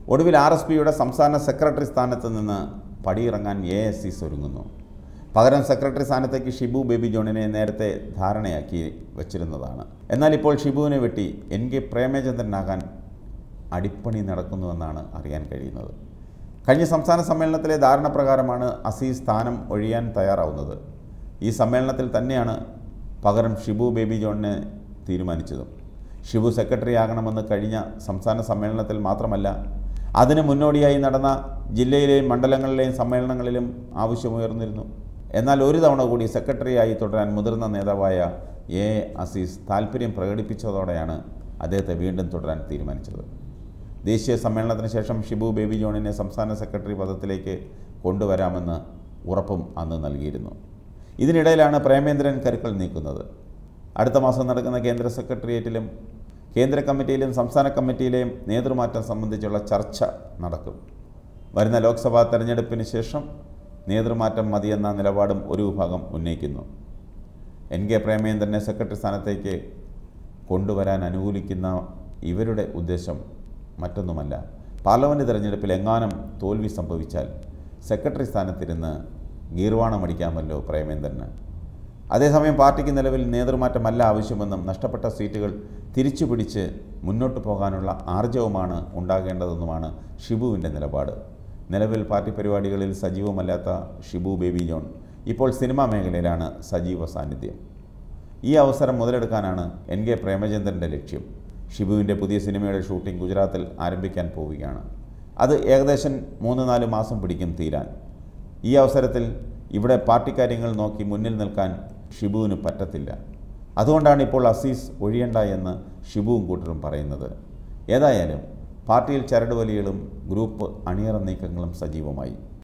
ഒടുവിൽ R S പിയുടെ സംസ്ഥാന സെക്രട്ടറി സ്ഥാനത്ത് നിന്ന് പടിയിറങ്ങാൻ എ എസ് സീസ് ഒരുങ്ങുന്നു പകരം സെക്രട്ടറി സ്ഥാനത്തേക്ക് ഷിബു ബേബി ജോണിനെ നേരത്തെ ധാരണയാക്കി വച്ചിരുന്നതാണ് എന്നാൽ ഇപ്പോൾ ഷിബുവിനെ വെട്ടി എൻ കെ പ്രേമചന്ദ്രനാകാൻ അടിപ്പണി നടക്കുന്നുവെന്നാണ് അറിയാൻ കഴിയുന്നത് കഴിഞ്ഞ സംസ്ഥാന സമ്മേളനത്തിലെ ധാരണ പ്രകാരമാണ് അസീസ് സ്ഥാനം ഒഴിയാൻ തയ്യാറാവുന്നത് ഈ സമ്മേളനത്തിൽ തന്നെയാണ് പകരം ഷിബു ബേബി ജോണിനെ തീരുമാനിച്ചതും ഷിബു സെക്രട്ടറി ആകണമെന്ന് കഴിഞ്ഞ സംസ്ഥാന സമ്മേളനത്തിൽ മാത്രമല്ല അതിന് മുന്നോടിയായി നടന്ന ജില്ലയിലെയും മണ്ഡലങ്ങളിലെയും സമ്മേളനങ്ങളിലും ആവശ്യമുയർന്നിരുന്നു എന്നാൽ ഒരു തവണ കൂടി സെക്രട്ടറിയായി തുടരാൻ മുതിർന്ന നേതാവായ എ അസീസ് താൽപ്പര്യം പ്രകടിപ്പിച്ചതോടെയാണ് അദ്ദേഹത്തെ വീണ്ടും തുടരാൻ തീരുമാനിച്ചത് ദേശീയ സമ്മേളനത്തിന് ശേഷം ഷിബു ബേബി ജോണിനെ സംസ്ഥാന സെക്രട്ടറി പദത്തിലേക്ക് കൊണ്ടുവരാമെന്ന് ഉറപ്പും അന്ന് നൽകിയിരുന്നു ഇതിനിടയിലാണ് പ്രേമേന്ദ്രൻ കരുക്കൾ നീക്കുന്നത് അടുത്ത മാസം നടക്കുന്ന കേന്ദ്ര സെക്രട്ടേറിയറ്റിലും കേന്ദ്ര കമ്മിറ്റിയിലും സംസ്ഥാന കമ്മിറ്റിയിലെയും നേതൃമാറ്റം സംബന്ധിച്ചുള്ള ചർച്ച നടക്കും വരുന്ന ലോക്സഭാ തെരഞ്ഞെടുപ്പിന് ശേഷം നേതൃമാറ്റം മതിയെന്ന നിലപാടും ഒരു വിഭാഗം ഉന്നയിക്കുന്നു എൻ കെ പ്രേമേന്ദ്രനെ സെക്രട്ടറി സ്ഥാനത്തേക്ക് കൊണ്ടുവരാൻ അനുകൂലിക്കുന്ന ഇവരുടെ ഉദ്ദേശം മറ്റൊന്നുമല്ല പാർലമെൻറ്റ് തെരഞ്ഞെടുപ്പിൽ എങ്ങാനും തോൽവി സംഭവിച്ചാൽ സെക്രട്ടറി സ്ഥാനത്തിരുന്ന് ഗീർവാണമടിക്കാമല്ലോ പ്രേമേന്ദ്രന് അതേസമയം പാർട്ടിക്ക് നിലവിൽ നേതൃമാറ്റമല്ല ആവശ്യമെന്നും നഷ്ടപ്പെട്ട സീറ്റുകൾ തിരിച്ചു പിടിച്ച് മുന്നോട്ട് പോകാനുള്ള ആർജവമാണ് ഉണ്ടാകേണ്ടതെന്നുമാണ് ഷിബുവിൻ്റെ നിലപാട് നിലവിൽ പാർട്ടി പരിപാടികളിൽ സജീവമല്ലാത്ത ഷിബു ബേബി ജോൺ ഇപ്പോൾ സിനിമാ മേഖലയിലാണ് സജീവ സാന്നിധ്യം ഈ അവസരം മുതലെടുക്കാനാണ് എൻ കെ പ്രേമചന്ദ്രൻ്റെ ലക്ഷ്യം ഷിബുവിൻ്റെ പുതിയ സിനിമയുടെ ഷൂട്ടിംഗ് ഗുജറാത്തിൽ ആരംഭിക്കാൻ പോവുകയാണ് അത് ഏകദേശം മൂന്ന് നാല് മാസം പിടിക്കും തീരാൻ ഈ അവസരത്തിൽ ഇവിടെ പാർട്ടി കാര്യങ്ങൾ നോക്കി മുന്നിൽ നിൽക്കാൻ ഷിബുവിന് പറ്റത്തില്ല അതുകൊണ്ടാണ് ഇപ്പോൾ അസീസ് ഒഴിയണ്ട എന്ന് ഷിബുവും കൂട്ടരും പറയുന്നത് ഏതായാലും പാർട്ടിയിൽ ചരടുവലികളും ഗ്രൂപ്പ് അണിയറ നീക്കങ്ങളും സജീവമായി